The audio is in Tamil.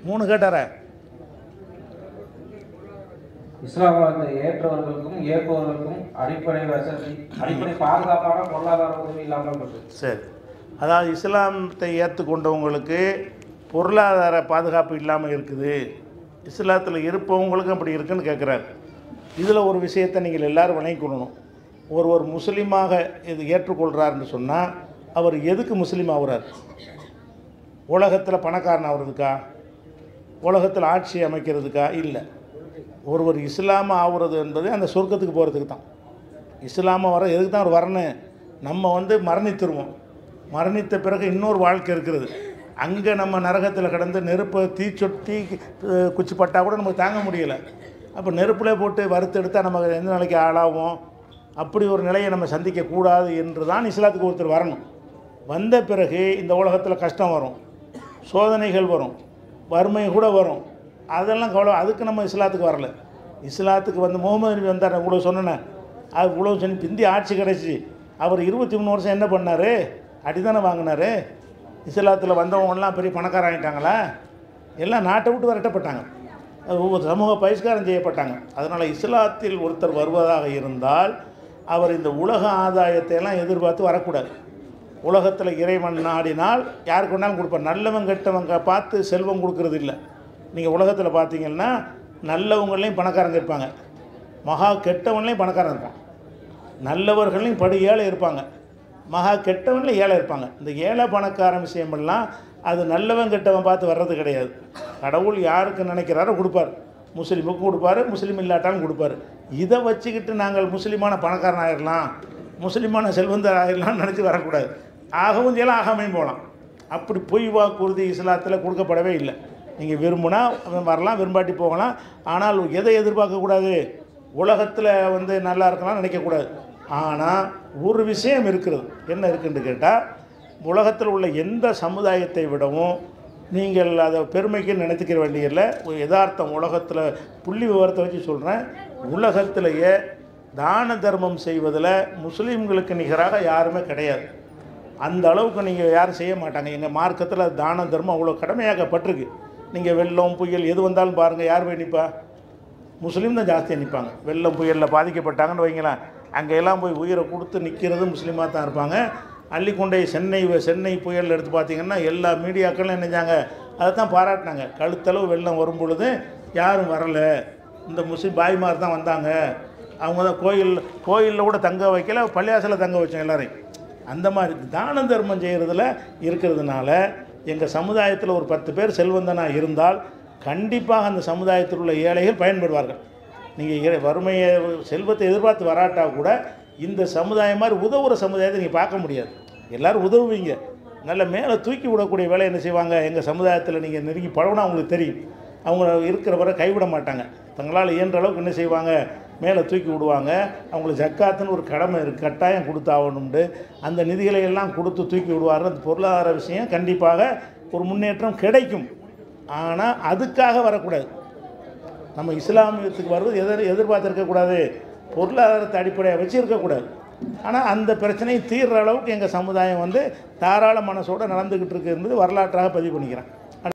மூணு கேட்டாரா இஸ்லாம் மதத்தை ஏற்றவர்களுக்கும் ஏற்பவர்களுக்கும் அடிப்படை வசதி அடிப்படை பாதுகாப்பான பொருளாதார உதவி இல்லாமல் இருக்கு சரி அதாவது இஸ்லாமத்தை ஏற்றுக்கொண்டவங்களுக்கு பொருளாதார பாதுகாப்பு இல்லாமல் இருக்குது இஸ்லாத்தில் இருப்பவங்களுக்கும் அப்படி இருக்குன்னு கேட்குறாரு இதில் ஒரு விஷயத்தை நீங்கள் எல்லாரும் விளங்கிக்கொள்ளணும் ஒரு ஒரு முஸ்லீமாக இது ஏற்றுக்கொள்கிறாருன்னு சொன்னால் அவர் எதுக்கு முஸ்லீம் ஆகுறார் உலகத்தில் பணக்காரன் ஆகுறதுக்கா உலகத்தில் ஆட்சி அமைக்கிறதுக்கா இல்லை ஒருவர் இஸ்லாம ஆகுறது என்பது அந்த சொர்க்கத்துக்கு போகிறதுக்கு தான் இஸ்லாம வர எதுக்கு தான் அவர் வரணும் நம்ம வந்து மரணித்துருவோம் மரணித்த பிறகு இன்னொரு வாழ்க்கை இருக்கிறது அங்கே நம்ம நரகத்தில் கிடந்து நெருப்பை தீ சொட்டி அஹ், குச்சி பட்டா கூட நமக்கு தாங்க முடியலை அப்போ நெருப்பில் போட்டு வறுத்து எடுத்தால் நம்ம எந்த நிலைக்கு ஆளாகும் அப்படி ஒரு நிலையை நம்ம சந்திக்கக்கூடாது என்று தான் இஸ்லாத்துக்கு ஒருத்தர் வரணும் வந்த பிறகு இந்த உலகத்தில் கஷ்டம் வரும் சோதனைகள் வரும் வறுமை கூட வரும் அதெல்லாம் கவலை அதுக்கு நம்ம இஸ்லாத்துக்கு வரல இஸ்லாத்துக்கு வந்து முகமது நபி வந்தார் இவ்வளோ சொன்னேன் அது இவ்வளோ சொல்லி பிந்தி ஆட்சி கிடச்சி அவர் இருபத்தி மூணு வருஷம் என்ன பண்ணார் அடிதானே வாங்கினார் இஸ்லாத்தில் வந்தவங்கலாம் பெரிய பணக்காரன் ஆகிட்டாங்களா எல்லாம் நாட்டை விட்டு விரட்டப்பட்டாங்க அது ஒவ்வொரு சமூக பகிஷ்காரம் செய்யப்பட்டாங்க அதனால் இஸ்லாத்தில் ஒருத்தர் வருவதாக இருந்தால் அவர் இந்த உலக ஆதாயத்தை எல்லாம் எதிர்பார்த்து வரக்கூடாது உலகத்தில் இறைவன் நாடினால் யாருக்கு வேணாலும் கொடுப்பார் நல்லவன் கெட்டவங்க பார்த்து செல்வம் கொடுக்கறது இல்லை நீங்கள் உலகத்தில் பார்த்தீங்கன்னா நல்லவங்களையும் பணக்காரங்க இருப்பாங்க மகா கெட்டவன்லையும் பணக்காரன் இருப்பான் நல்லவர்களையும் படு ஏழை இருப்பாங்க மகா கெட்டவன்லையும் ஏழை இருப்பாங்க இந்த ஏழை பணக்காரன் விஷயமெல்லாம் அது நல்லவன் கெட்டவன் பார்த்து வர்றது கிடையாது கடவுள் யாருக்கு நினைக்கிறாரோ கொடுப்பார் முஸ்லீமுக்கு கொடுப்பாரு முஸ்லீம் இல்லாட்டாலும் கொடுப்பாரு இதை வச்சுக்கிட்டு நாங்கள் முஸ்லீமான பணக்காரன் ஆயிடலாம் முஸ்லீமான செல்வந்தர் ஆயிடலாம்னு நினச்சி வரக்கூடாது ஆகவும் செய்யலாம் ஆகாமையும் போகலாம் அப்படி பொய் வாக்குறுதி இஸ்லாத்தில் கொடுக்கப்படவே இல்லை நீங்கள் விரும்புனா அவன் வரலாம் விரும்பாட்டி போகலாம் ஆனால் எதை எதிர்பார்க்கக்கூடாது உலகத்தில் வந்து நல்லா இருக்கலாம் நினைக்கக்கூடாது ஆனால் ஒரு விஷயம் இருக்கிறது என்ன இருக்குன்னு கேட்டால் உலகத்தில் உள்ள எந்த சமுதாயத்தை விடவும் நீங்கள் அதை பெருமைக்கு நினைத்துக்கிற வேண்டியதில்லை ஒரு யதார்த்தம் உலகத்தில் புள்ளி விவரத்தை வச்சு சொல்கிறேன் உலகத்திலேயே தான தர்மம் செய்வதில் முஸ்லீம்களுக்கு நிகராக யாருமே கிடையாது அந்த அளவுக்கு நீங்கள் யாரும் செய்ய மாட்டாங்க எங்கள் மார்க்கத்தில் தான தர்மம் அவ்வளோ கடமையாக்கப்பட்டிருக்கு நீங்கள் வெள்ளம் புயல் எது வந்தாலும் பாருங்கள் யார் போய் நிற்பா முஸ்லீம் தான் ஜாஸ்தியாக நிற்பாங்க வெள்ளம் புயலில் பாதிக்கப்பட்டாங்கன்னு வைங்களேன் அங்கே எல்லாம் போய் உயிரை கொடுத்து நிற்கிறது முஸ்லீமாக தான் இருப்பாங்க அள்ளிக்கொண்டை சென்னை சென்னை புயல் எடுத்து பார்த்தீங்கன்னா எல்லா மீடியாக்களும் நினைஞ்சாங்க அதை தான் பாராட்டினாங்க கழுத்தளவு வெள்ளம் வரும் பொழுது யாரும் வரலை இந்த முஸ்லீம் பாய்மார் தான் வந்தாங்க அவங்க தான் கோயில் கோயிலில் கூட தங்க வைக்கல பள்ளியாசலில் தங்க வச்சோம் எல்லாரையும் அந்த மாதிரி தான தர்மம் செய்கிறதுல இருக்கிறதுனால எங்கள் சமுதாயத்தில் ஒரு பத்து பேர் செல்வந்தனாக இருந்தால் கண்டிப்பாக அந்த சமுதாயத்தில் உள்ள ஏழைகள் பயன்படுவார்கள் நீங்கள் வறுமையை செல்வத்தை எதிர்பார்த்து வராட்டா கூட இந்த சமுதாயம் மாதிரி உதவுற சமுதாயத்தை நீங்கள் பார்க்க முடியாது எல்லோரும் உதவுவீங்க நல்ல மேலே தூக்கி விடக்கூடிய வேலை என்ன செய்வாங்க எங்கள் சமுதாயத்தில் நீங்கள் நெருங்கி பழகுனா அவங்களுக்கு தெரியும் அவங்க இருக்கிற வரை கைவிட மாட்டாங்க தங்களால் இயன்ற அளவுக்கு என்ன செய்வாங்க மேலே தூக்கி விடுவாங்க அவங்களுக்கு ஜக்காத்துன்னு ஒரு கடமை இருக்குது கட்டாயம் கொடுத்தாகணும்ண்டு அந்த நிதிகளை எல்லாம் கொடுத்து தூக்கி விடுவார்கள் அந்த பொருளாதார விஷயம் கண்டிப்பாக ஒரு முன்னேற்றம் கிடைக்கும் ஆனால் அதுக்காக வரக்கூடாது நம்ம இஸ்லாமியத்துக்கு வருவது எதிர் எதிர்பார்த்துருக்கக்கூடாது பொருளாதாரத்தை அடிப்படையாக வச்சு இருக்கக்கூடாது ஆனால் அந்த பிரச்சனையை தீர்ற அளவுக்கு எங்கள் சமுதாயம் வந்து தாராள மனசோடு நடந்துக்கிட்டு இருக்கு என்பது வரலாற்றாக பதிவு பண்ணிக்கிறேன்